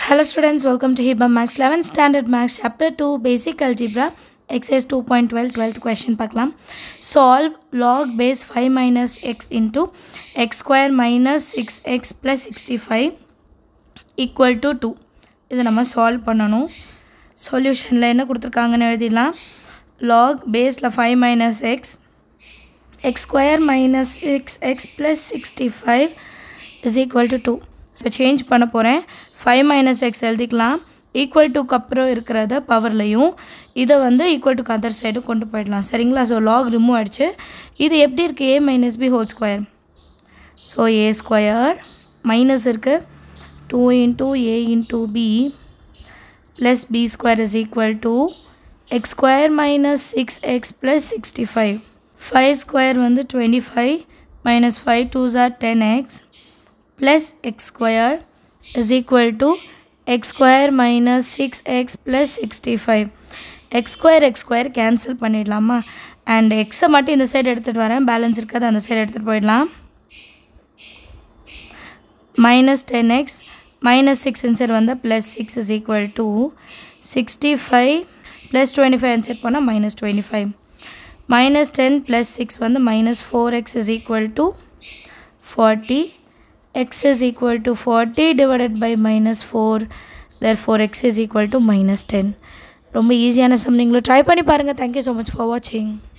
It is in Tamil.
Hello students, welcome to HIBA Max 11th Standard Max Chapter 2 Basic Algebra Exercise 2.12 12th question பார்க்கலாம் Solve log base 5 minus x into x square minus 6x plus 65 equal to 2 இதை நம்ம சால்வ் பண்ணணும் சொல்யூஷனில் என்ன கொடுத்துருக்காங்கன்னு எழுதிடலாம் log பேஸில் five minus x x square minus six x plus sixty five is equal to two so change பண்ண போகிறேன் ஃபைவ் மைனஸ் எக்ஸ் எழுதிக்கலாம் ஈக்குவல் டுக்கு அப்புறம் இருக்கிறத பவர்லையும் இதை வந்து ஈக்குவல் டுக்கு அதர் சைடும் கொண்டு போயிடலாம் சரிங்களா ஸோ லாக் ரிமூவ் ஆகிடுச்சு இது எப்படி இருக்குது a minus b whole square so a square minus இருக்குது two into a into b plus b square is equal to x square minus six x plus sixty five five square வந்து twenty five minus five two jar ten x plus x square is equal to x square minus six x plus sixty five x square x square cancel பண்ணிடலாமா அண்ட் எக்ஸை மட்டும் இந்த சைடு எடுத்துகிட்டு வரேன் பேலன்ஸ் இருக்கிறது அந்த சைடு எடுத்துகிட்டு போயிடலாம் minus ten x minus six inside வந்தால் plus six is equal to sixty five plus twenty five inside போனால் minus twenty five minus ten plus six வந்து minus four x is equal to forty x is equal to forty divided by minus four there four x is equal to minus ten ரொம்ப ஈஸியான சம் நீங்களும் ட்ரை பண்ணி பாருங்கள் தேங்க்யூ ஸோ மச் ஃபார் வாட்சிங்